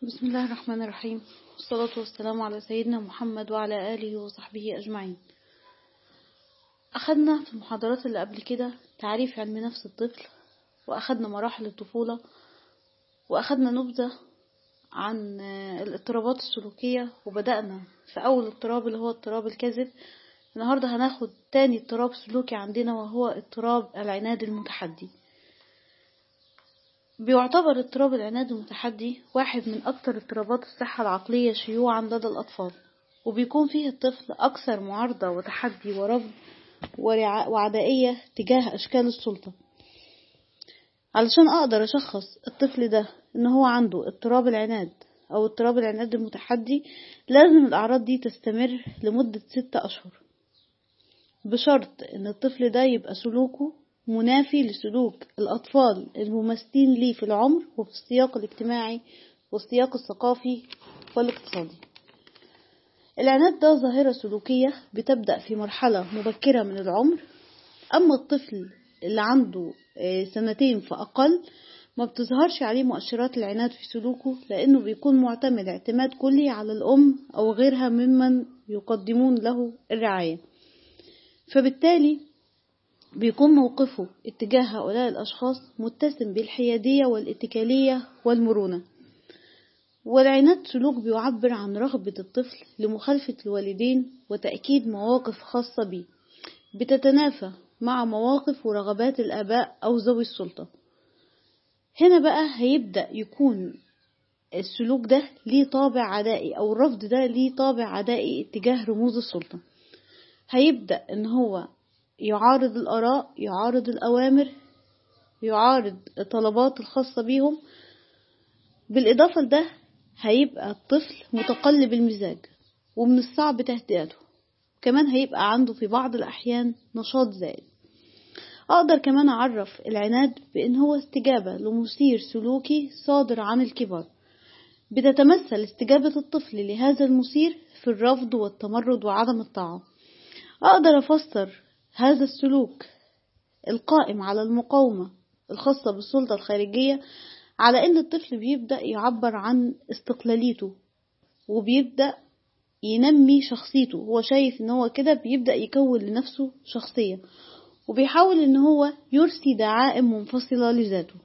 بسم الله الرحمن الرحيم والصلاة والسلام على سيدنا محمد وعلى آله وصحبه أجمعين أخذنا في المحاضرات اللي قبل كده تعريف علم نفس الطفل وأخذنا مراحل الطفولة وأخذنا نبذة عن الاضطرابات السلوكية وبدأنا في أول اضطراب اللي هو اضطراب الكذب النهاردة هناخد تاني اضطراب سلوكي عندنا وهو اضطراب العناد المتحدي بيعتبر اضطراب العناد المتحدي واحد من أكثر اضطرابات الصحة العقلية شيوعا لدى الأطفال وبيكون فيه الطفل أكثر معارضة وتحدي ورفض وعدائية تجاه أشكال السلطة علشان أقدر أشخص الطفل ده إن هو عنده اضطراب العناد أو اضطراب العناد المتحدي لازم الأعراض دي تستمر لمدة ستة أشهر بشرط إن الطفل ده يبقى سلوكه منافي لسلوك الأطفال الممثلين ليه في العمر وفي السياق الاجتماعي والسياق الثقافي والاقتصادي العناد ده ظاهرة سلوكية بتبدأ في مرحلة مبكرة من العمر أما الطفل اللي عنده سنتين فأقل ما بتظهرش عليه مؤشرات العناد في سلوكه لأنه بيكون معتمد اعتماد كلي على الأم أو غيرها ممن يقدمون له الرعاية فبالتالي بيكون موقفه اتجاه هؤلاء الأشخاص متسم بالحيادية والاتكالية والمرونة والعناد سلوك بيعبر عن رغبة الطفل لمخالفة الوالدين وتأكيد مواقف خاصة به بتتنافى مع مواقف ورغبات الآباء أو ذوي السلطة هنا بقى هيبدأ يكون السلوك ده ليه طابع عدائي أو الرفض ده ليه طابع عدائي اتجاه رموز السلطة هيبدأ ان هو يعارض الآراء يعارض الأوامر يعارض الطلبات الخاصة بيهم بالإضافة لده هيبقى الطفل متقلب المزاج ومن الصعب تهدئته كمان هيبقى عنده في بعض الأحيان نشاط زائد أقدر كمان أعرف العناد بأن هو استجابة لمثير سلوكي صادر عن الكبار بتتمثل استجابة الطفل لهذا المثير في الرفض والتمرد وعدم الطاعة أقدر أفسر هذا السلوك القائم على المقاومة الخاصة بالسلطة الخارجية على أن الطفل بيبدأ يعبر عن استقلاليته وبيبدأ ينمي شخصيته هو شايف ان هو كده بيبدأ يكون لنفسه شخصية وبيحاول ان هو يرسي دعائم منفصلة لذاته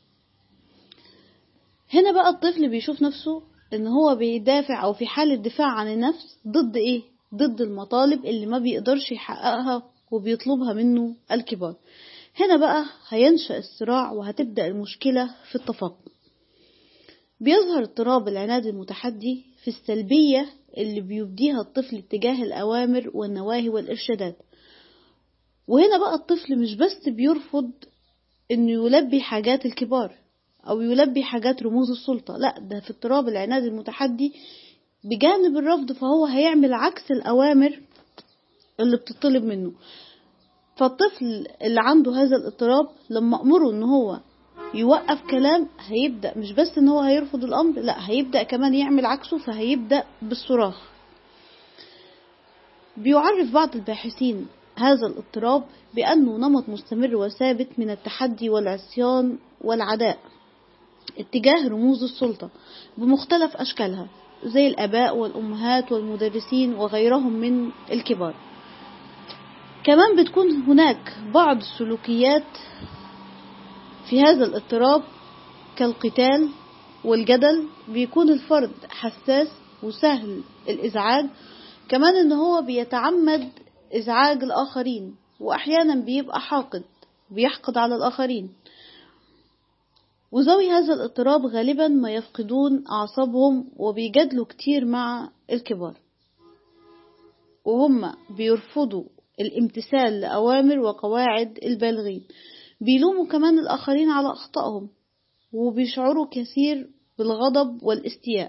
هنا بقى الطفل بيشوف نفسه ان هو بيدافع او في حالة دفاع عن النفس ضد ايه ضد المطالب اللي ما بيقدرش يحققها وبيطلبها منه الكبار هنا بقى هينشأ الصراع وهتبدأ المشكلة في التفاقم بيظهر اضطراب العناد المتحدي في السلبية اللي بيبديها الطفل اتجاه الأوامر والنواهي والإرشادات وهنا بقى الطفل مش بس بيرفض انه يلبي حاجات الكبار او يلبي حاجات رموز السلطة لا ده في اضطراب العناد المتحدي بجانب الرفض فهو هيعمل عكس الأوامر اللي بتطلب منه فالطفل اللي عنده هذا الاضطراب لما أمره ان هو يوقف كلام هيبدأ مش بس ان هو هيرفض الأمر لا هيبدأ كمان يعمل عكسه فهيبدأ بالصراخ بيعرف بعض الباحثين هذا الاضطراب بأنه نمط مستمر وثابت من التحدي والعصيان والعداء اتجاه رموز السلطة بمختلف أشكالها زي الآباء والأمهات والمدرسين وغيرهم من الكبار كمان بتكون هناك بعض السلوكيات في هذا الاضطراب كالقتال والجدل بيكون الفرد حساس وسهل الإزعاج كمان ان هو بيتعمد إزعاج الآخرين وأحيانا بيبقى حاقد بيحقد على الآخرين وذوي هذا الاضطراب غالبا ما يفقدون أعصابهم وبيجادلوا كتير مع الكبار وهم بيرفضوا الامتثال لأوامر وقواعد البالغين بيلوموا كمان الآخرين على أخطائهم وبيشعروا كثير بالغضب والاستياء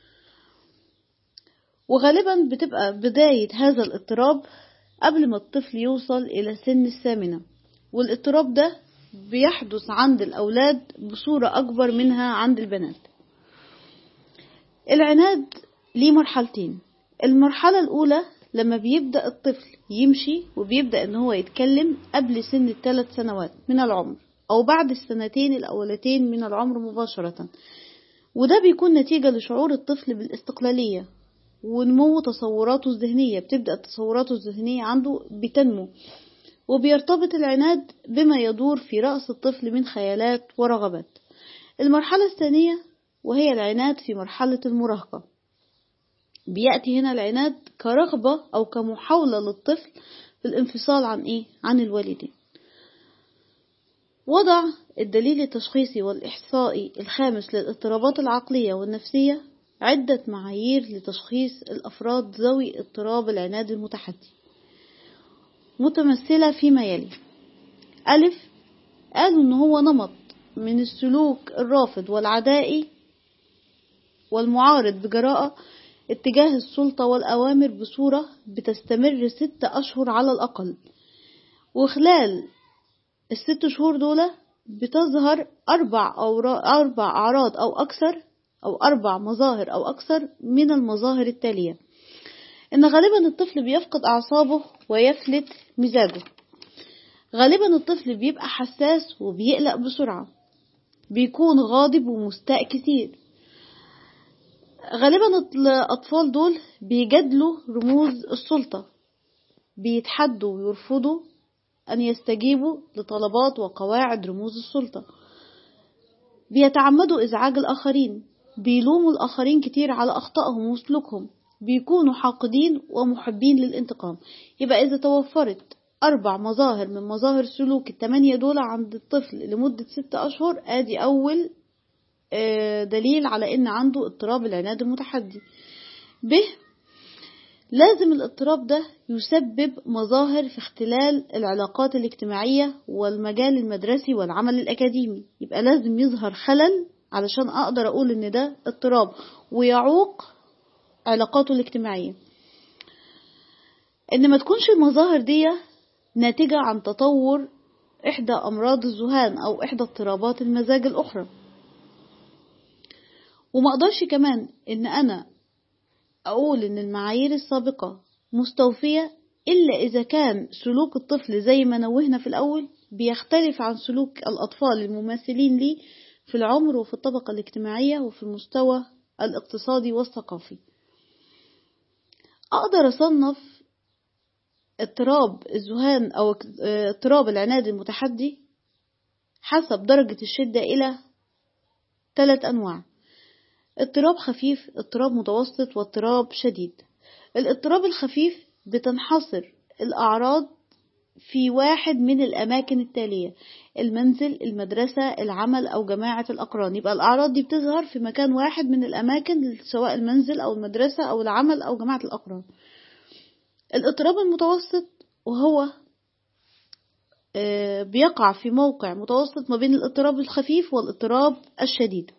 وغالبا بتبقى بداية هذا الاضطراب قبل ما الطفل يوصل إلى سن الثامنة والاضطراب ده بيحدث عند الأولاد بصورة أكبر منها عند البنات العناد ليه مرحلتين المرحلة الأولى لما بيبدأ الطفل يمشي وبيبدأ ان هو يتكلم قبل سن الثلاث سنوات من العمر او بعد السنتين الاولتين من العمر مباشرة وده بيكون نتيجة لشعور الطفل بالاستقلالية ونمو تصوراته الذهنية بتبدأ تصوراته الذهنية عنده بتنمو وبيرتبط العناد بما يدور في رأس الطفل من خيالات ورغبات المرحلة الثانية وهي العناد في مرحلة المراهقة بيأتي هنا العناد كرغبة أو كمحاولة للطفل في الانفصال عن إيه؟ عن الوالدين وضع الدليل التشخيصي والإحصائي الخامس للاضطرابات العقلية والنفسية عدة معايير لتشخيص الأفراد ذوي اضطراب العناد المتحدي متمثلة فيما يلي ألف قالوا إن هو نمط من السلوك الرافض والعدائي والمعارض بجراءة اتجاه السلطة والأوامر بصورة بتستمر ست أشهر على الأقل وخلال الست شهور دول بتظهر أربع, أو أربع أعراض أو أكثر أو أربع مظاهر أو أكثر من المظاهر التالية إن غالبا الطفل بيفقد أعصابه ويفلت مزاجه غالبا الطفل بيبقى حساس وبيقلق بسرعة بيكون غاضب ومستاء كتير غالبا الأطفال دول بيجادلوا رموز السلطة بيتحدوا ويرفضوا أن يستجيبوا لطلبات وقواعد رموز السلطة بيتعمدوا إزعاج الآخرين بيلوموا الآخرين كتير على أخطائهم وسلوكهم بيكونوا حاقدين ومحبين للانتقام يبقى إذا توفرت أربع مظاهر من مظاهر سلوك التمانية دول عند الطفل لمدة ست أشهر آدي أول دليل على إن عنده اضطراب العناد المتحدي ب لازم الاضطراب ده يسبب مظاهر في اختلال العلاقات الاجتماعية والمجال المدرسي والعمل الأكاديمي يبقى لازم يظهر خلل علشان أقدر أقول إن ده اضطراب ويعوق علاقاته الاجتماعية إن ما تكونش المظاهر دي ناتجة عن تطور إحدى أمراض الذهان أو إحدى اضطرابات المزاج الأخرى وما أقدرش كمان إن أنا أقول إن المعايير السابقة مستوفية إلا إذا كان سلوك الطفل زي ما نوهنا في الأول بيختلف عن سلوك الأطفال المماثلين ليه في العمر وفي الطبقة الاجتماعية وفي المستوى الاقتصادي والثقافي أقدر أصنف اضطراب الذهان أو اضطراب العناد المتحدي حسب درجة الشدة إلى ثلاث أنواع اضطراب خفيف اضطراب متوسط واضطراب شديد الاضطراب الخفيف بتنحصر الأعراض في واحد من الأماكن التالية المنزل المدرسة العمل أو جماعة الأقران يبقى الأعراض دي بتظهر في مكان واحد من الأماكن سواء المنزل أو المدرسة أو العمل أو جماعة الأقران الاضطراب المتوسط وهو بيقع في موقع متوسط ما بين الاضطراب الخفيف والاضطراب الشديد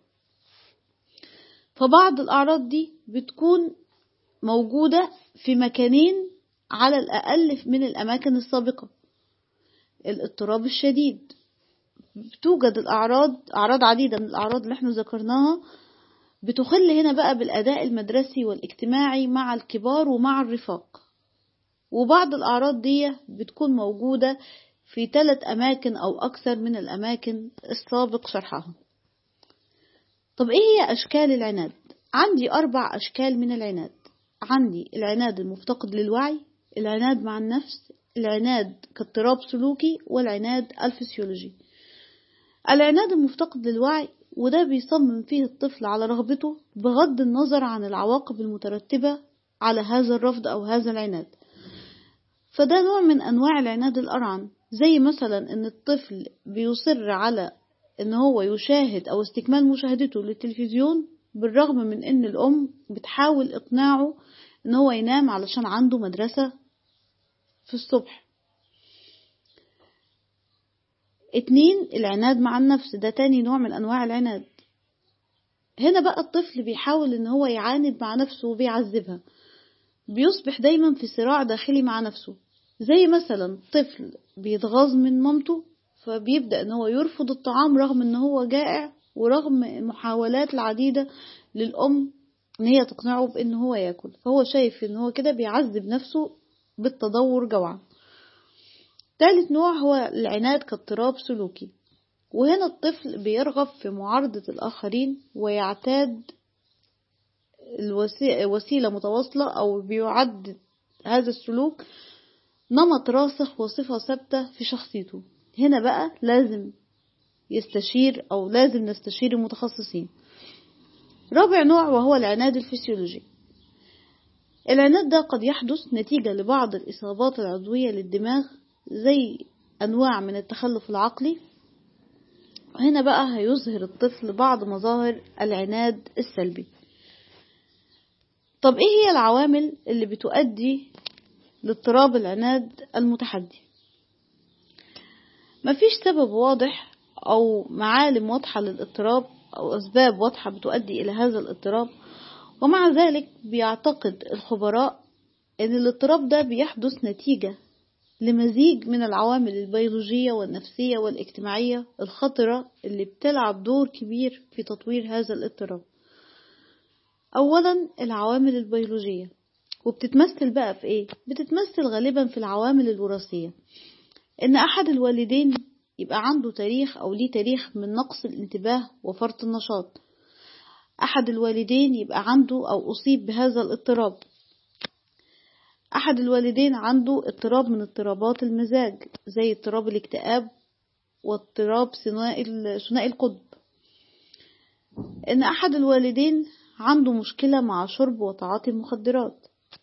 فبعض الأعراض دي بتكون موجودة في مكانين على الأقل من الأماكن السابقة الاضطراب الشديد بتوجد الأعراض أعراض عديدة من الأعراض اللي احنا ذكرناها بتخل هنا بقى بالأداء المدرسي والاجتماعي مع الكبار ومع الرفاق وبعض الأعراض دي بتكون موجودة في ثلاث أماكن أو أكثر من الأماكن السابق شرحها طب إيه هي أشكال العناد؟ عندي أربع أشكال من العناد عندي العناد المفتقد للوعي العناد مع النفس العناد كاضطراب سلوكي والعناد الفسيولوجي العناد المفتقد للوعي وده بيصمم فيه الطفل على رغبته بغض النظر عن العواقب المترتبة على هذا الرفض أو هذا العناد فده نوع من أنواع العناد الأرعن زي مثلا أن الطفل بيصر على أن هو يشاهد أو استكمال مشاهدته للتلفزيون بالرغم من أن الأم بتحاول إقناعه أن هو ينام علشان عنده مدرسة في الصبح اتنين العناد مع النفس ده تاني نوع من أنواع العناد هنا بقى الطفل بيحاول ان هو يعاند مع نفسه وبيعذبها بيصبح دايما في صراع داخلي مع نفسه زي مثلا طفل بيتغاظ من مامته فبيبدأ ان هو يرفض الطعام رغم ان هو جائع ورغم محاولات العديدة للأم ان هي تقنعه بان هو ياكل فهو شايف ان هو كده بيعذب نفسه بالتدور جوعا ثالث نوع هو العناد كاضطراب سلوكي وهنا الطفل بيرغب في معارضة الآخرين ويعتاد وسيلة متواصلة أو بيعد هذا السلوك نمط راسخ وصفة ثابتة في شخصيته هنا بقى لازم يستشير أو لازم نستشير المتخصصين رابع نوع وهو العناد الفسيولوجي العناد ده قد يحدث نتيجة لبعض الإصابات العضوية للدماغ زي أنواع من التخلف العقلي هنا بقى هيظهر الطفل بعض مظاهر العناد السلبي طب ايه هي العوامل اللي بتؤدي لاضطراب العناد المتحدي مفيش سبب واضح او معالم واضحة للاضطراب او اسباب واضحة بتؤدي الى هذا الاضطراب ومع ذلك بيعتقد الخبراء ان الاضطراب ده بيحدث نتيجة لمزيج من العوامل البيولوجية والنفسية والاجتماعية الخطرة اللي بتلعب دور كبير في تطوير هذا الاضطراب أولا العوامل البيولوجية وبتتمثل بقى في إيه؟ بتتمثل غالبا في العوامل الوراثية إن أحد الوالدين يبقى عنده تاريخ أو ليه تاريخ من نقص الانتباه وفرط النشاط أحد الوالدين يبقى عنده أو أصيب بهذا الاضطراب أحد الوالدين عنده اضطراب من اضطرابات المزاج زي اضطراب الاكتئاب واضطراب ثنائي القطب إن أحد الوالدين عنده مشكلة مع شرب وتعاطي المخدرات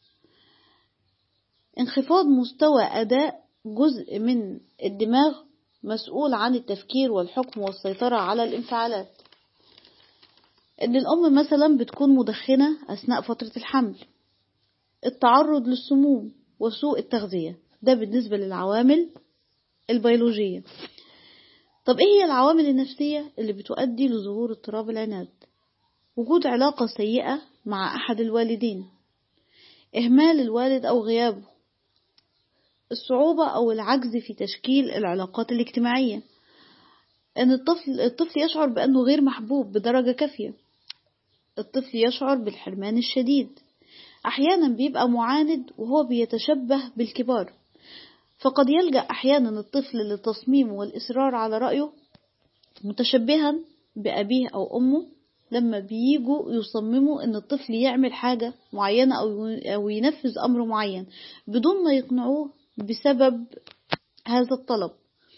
انخفاض مستوى أداء جزء من الدماغ مسؤول عن التفكير والحكم والسيطرة على الانفعالات إن الأم مثلا بتكون مدخنة أثناء فترة الحمل التعرض للسموم وسوء التغذية ده بالنسبة للعوامل البيولوجية طب ايه هي العوامل النفسية اللي بتؤدي لظهور اضطراب العناد وجود علاقة سيئة مع أحد الوالدين إهمال الوالد أو غيابه الصعوبة أو العجز في تشكيل العلاقات الاجتماعية أن الطفل, الطفل يشعر بأنه غير محبوب بدرجة كافية الطفل يشعر بالحرمان الشديد أحيانا بيبقى معاند وهو بيتشبه بالكبار فقد يلجأ أحيانا الطفل للتصميم والإصرار على رأيه متشبها بأبيه أو أمه لما بييجوا يصمموا ان الطفل يعمل حاجة معينة او ينفذ امر معين بدون ما يقنعوه بسبب هذا الطلب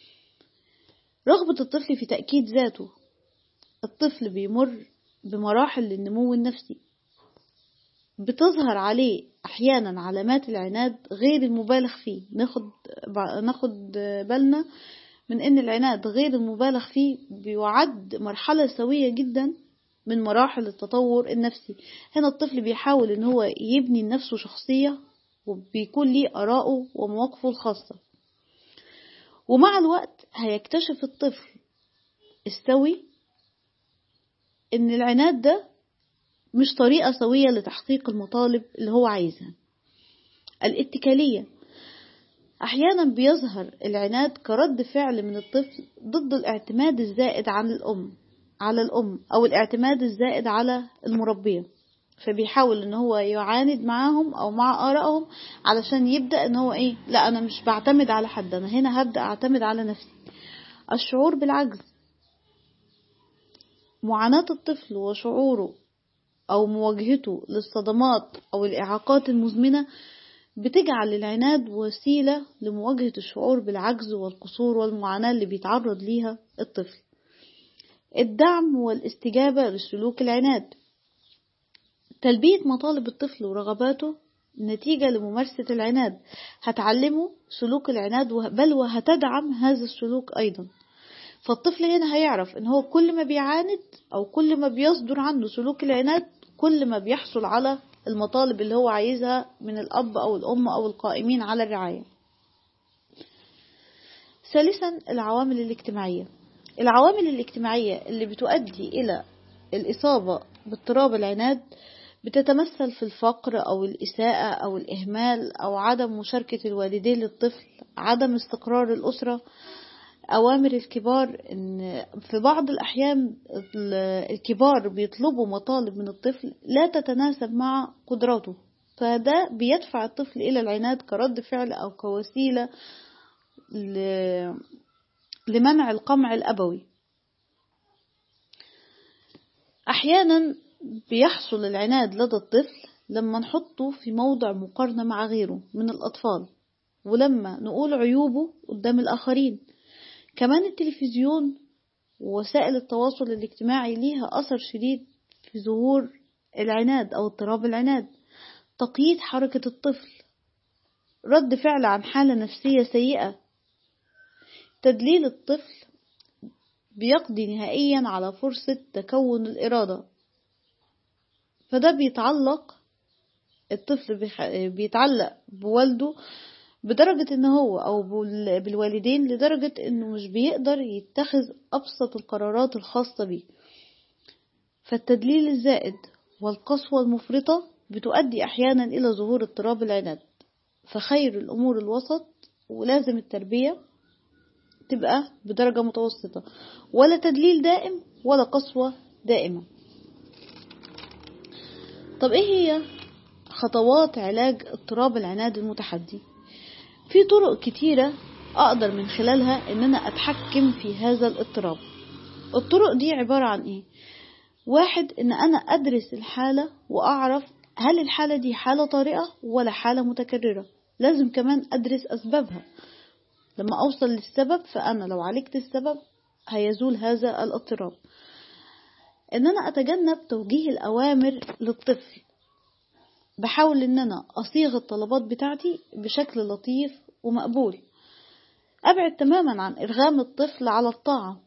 رغبة الطفل في تأكيد ذاته الطفل بيمر بمراحل للنمو النفسي بتظهر عليه احيانا علامات العناد غير المبالغ فيه ناخد ناخد بالنا من ان العناد غير المبالغ فيه بيعد مرحلة سوية جدا من مراحل التطور النفسي هنا الطفل بيحاول ان هو يبني لنفسه شخصية وبيكون ليه آراءه ومواقفه الخاصة ومع الوقت هيكتشف الطفل السوي ان العناد ده مش طريقة سوية لتحقيق المطالب اللي هو عايزها الاتكالية أحيانا بيظهر العناد كرد فعل من الطفل ضد الاعتماد الزائد عن الأم على الأم أو الاعتماد الزائد على المربية فبيحاول ان هو يعاند معاهم او مع آرائهم علشان يبدأ ان هو ايه لا انا مش بعتمد على حد انا هنا هبدأ اعتمد على نفسي الشعور بالعجز معاناة الطفل وشعوره او مواجهته للصدمات او الاعاقات المزمنة بتجعل العناد وسيلة لمواجهة الشعور بالعجز والقصور والمعاناة اللي بيتعرض ليها الطفل الدعم والاستجابة لسلوك العناد تلبية مطالب الطفل ورغباته نتيجة لممارسة العناد هتعلمه سلوك العناد بل وهتدعم هذا السلوك أيضا فالطفل هنا هيعرف ان هو كل ما بيعاند او كل ما بيصدر عنه سلوك العناد كل ما بيحصل على المطالب اللي هو عايزها من الأب أو الأم أو القائمين على الرعاية ثالثا العوامل الاجتماعية العوامل الاجتماعية اللي بتؤدي إلى الإصابة باضطراب العناد بتتمثل في الفقر أو الإساءة أو الإهمال أو عدم مشاركة الوالدين للطفل عدم استقرار الأسرة أوامر الكبار إن في بعض الأحيان الكبار بيطلبوا مطالب من الطفل لا تتناسب مع قدراته فده بيدفع الطفل إلى العناد كرد فعل أو كوسيلة لمنع القمع الأبوي أحيانا بيحصل العناد لدى الطفل لما نحطه في موضع مقارنة مع غيره من الأطفال ولما نقول عيوبه قدام الآخرين كمان التلفزيون ووسائل التواصل الاجتماعي ليها أثر شديد في ظهور العناد أو اضطراب العناد تقييد حركة الطفل رد فعل عن حالة نفسية سيئة تدليل الطفل بيقضي نهائيا على فرصة تكون الإرادة فده بيتعلق الطفل بيتعلق بوالده بدرجة ان هو او بالوالدين لدرجة انه مش بيقدر يتخذ ابسط القرارات الخاصة بيه فالتدليل الزائد والقسوة المفرطة بتؤدي احيانا الى ظهور اضطراب العناد فخير الامور الوسط ولازم التربية تبقى بدرجة متوسطة ولا تدليل دائم ولا قسوة دائمة طب ايه هي خطوات علاج اضطراب العناد المتحدي في طرق كتيرة أقدر من خلالها إن أنا أتحكم في هذا الاضطراب الطرق دي عبارة عن إيه؟ واحد إن أنا أدرس الحالة وأعرف هل الحالة دي حالة طارئة ولا حالة متكررة لازم كمان أدرس أسبابها لما أوصل للسبب فأنا لو عالجت السبب هيزول هذا الاضطراب إن أنا أتجنب توجيه الأوامر للطفل بحاول ان انا اصيغ الطلبات بتاعتي بشكل لطيف ومقبول ابعد تماما عن ارغام الطفل على الطاعة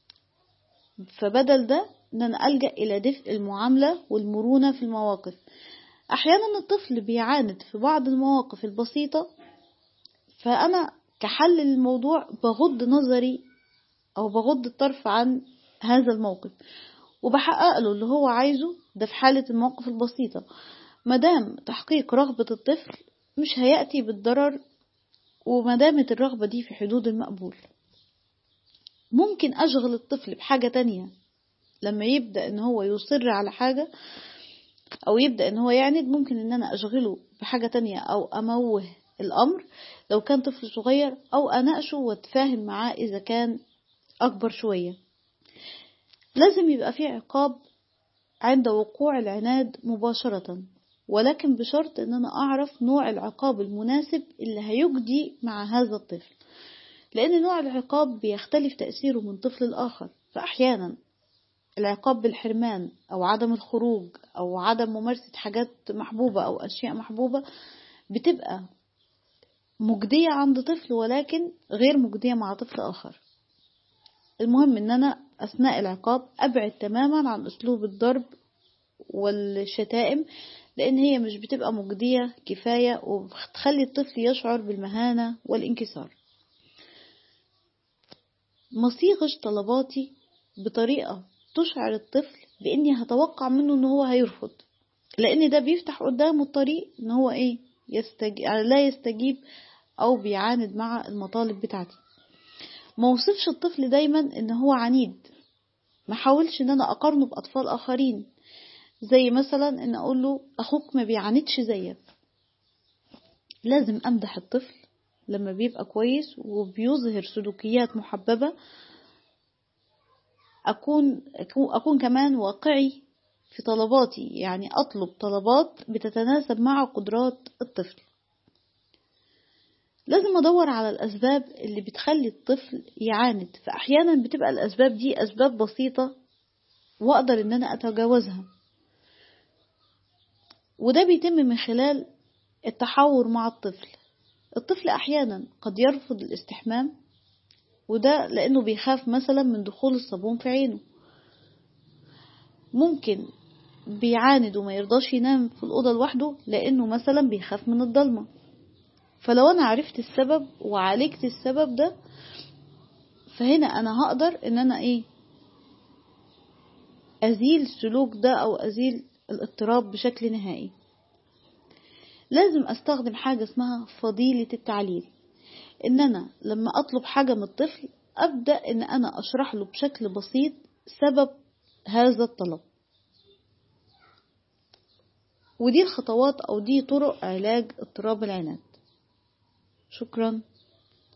فبدل ده ان انا الجأ الى دفء المعاملة والمرونة في المواقف احيانا الطفل بيعاند في بعض المواقف البسيطة فانا كحل للموضوع بغض نظري او بغض الطرف عن هذا الموقف وبحقق له اللي هو عايزه ده في حالة المواقف البسيطة مدام تحقيق رغبة الطفل مش هيأتي بالضرر ومدامة الرغبة دي في حدود المقبول ممكن أشغل الطفل بحاجة تانية لما يبدأ ان هو يصر على حاجة او يبدأ ان هو يعند ممكن ان انا اشغله بحاجة تانية او اموه الامر لو كان طفل صغير او اناقشه واتفاهم معاه اذا كان اكبر شوية لازم يبقى في عقاب عند وقوع العناد مباشرة ولكن بشرط ان انا اعرف نوع العقاب المناسب اللي هيجدي مع هذا الطفل لان نوع العقاب بيختلف تأثيره من طفل لآخر فاحيانا العقاب بالحرمان او عدم الخروج او عدم ممارسة حاجات محبوبة او اشياء محبوبة بتبقى مجدية عند طفل ولكن غير مجدية مع طفل اخر المهم ان انا اثناء العقاب ابعد تماما عن اسلوب الضرب والشتائم لأن هي مش بتبقى مجدية كفاية وبتخلي الطفل يشعر بالمهانة والانكسار مصيغش طلباتي بطريقة تشعر الطفل بإني هتوقع منه إن هو هيرفض لأن ده بيفتح قدامه الطريق إن هو إيه يستجيب لا يستجيب أو بيعاند مع المطالب بتاعتي ما وصفش الطفل دايما إن هو عنيد ما حاولش إن أنا أقارنه بأطفال آخرين زي مثلا ان اقول له اخوك ما بيعاندش زيك لازم امدح الطفل لما بيبقى كويس وبيظهر سلوكيات محببة أكون, أكون كمان واقعي في طلباتي يعني أطلب طلبات بتتناسب مع قدرات الطفل لازم أدور على الأسباب اللي بتخلي الطفل يعاند فأحيانا بتبقى الأسباب دي أسباب بسيطة وأقدر إن أنا أتجاوزها وده بيتم من خلال التحاور مع الطفل الطفل أحيانا قد يرفض الاستحمام وده لأنه بيخاف مثلا من دخول الصابون في عينه ممكن بيعاند وما يرضاش ينام في الأوضة لوحده لأنه مثلا بيخاف من الضلمة فلو أنا عرفت السبب وعالجت السبب ده فهنا أنا هقدر إن أنا إيه أزيل السلوك ده أو أزيل الاضطراب بشكل نهائي لازم استخدم حاجة اسمها فضيلة التعليل ان انا لما اطلب حاجة من الطفل ابدأ ان انا اشرح له بشكل بسيط سبب هذا الطلب ودي الخطوات او دي طرق علاج اضطراب العناد شكرا